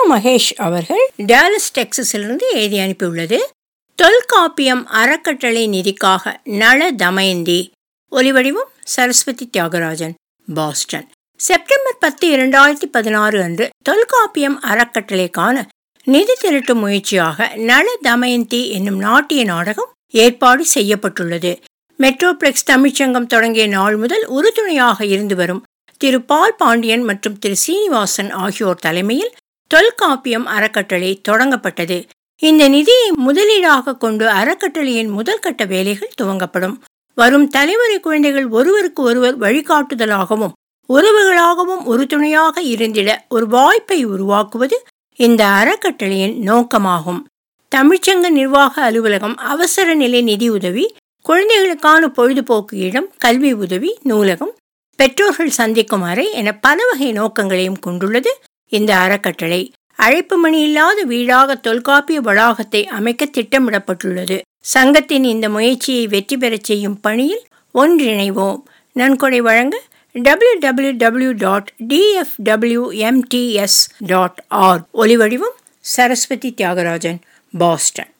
மகேஷ் அவர்கள் டாலஸ் டெக்சஸிலிருந்து எழுதி அனுப்பியுள்ளது தொல்காப்பியம் அறக்கட்டளை நிதிக்காக நல தமயந்தி ஒலிவடிவம் சரஸ்வதி தியாகராஜன் பாஸ்டன் செப்டம்பர் பத்து இரண்டாயிரத்தி பதினாறு அன்று தொல்காப்பியம் அறக்கட்டளைக்கான நிதி திரட்டும் முயற்சியாக நல தமயந்தி என்னும் நாட்டிய நாடகம் ஏற்பாடு செய்யப்பட்டுள்ளது மெட்ரோப்ளெக்ஸ் தமிழ்ச்சங்கம் தொடங்கிய நாள் முதல் உறுதுணையாக இருந்து வரும் திரு பால் பாண்டியன் மற்றும் திரு சீனிவாசன் ஆகியோர் தலைமையில் தொல்காப்பியம் அறக்கட்டளை தொடங்கப்பட்டது இந்த நிதியை முதலீடாக கொண்டு அறக்கட்டளையின் முதல் கட்ட வேலைகள் துவங்கப்படும் வரும் தலைமுறை குழந்தைகள் ஒருவருக்கு ஒருவர் வழிகாட்டுதலாகவும் உறவுகளாகவும் உறுதுணையாக இருந்திட ஒரு வாய்ப்பை உருவாக்குவது இந்த அறக்கட்டளையின் நோக்கமாகும் தமிழ்ச்சங்க நிர்வாக அலுவலகம் அவசர நிலை நிதி உதவி குழந்தைகளுக்கான பொழுதுபோக்கு இடம் கல்வி உதவி நூலகம் பெற்றோர்கள் சந்திக்கும் அறை என பல வகை நோக்கங்களையும் கொண்டுள்ளது இந்த அறக்கட்டளை அழைப்பு மணி இல்லாத வீடாக தொல்காப்பிய வளாகத்தை அமைக்க திட்டமிடப்பட்டுள்ளது சங்கத்தின் இந்த முயற்சியை வெற்றி பெறச் செய்யும் பணியில் ஒன்றிணைவோம் நன்கொடை வழங்க W W W dot T F W M T S dot R ஒலிவடிவம் சரஸ்வதி தியாகராஜன் பாஸ்டன்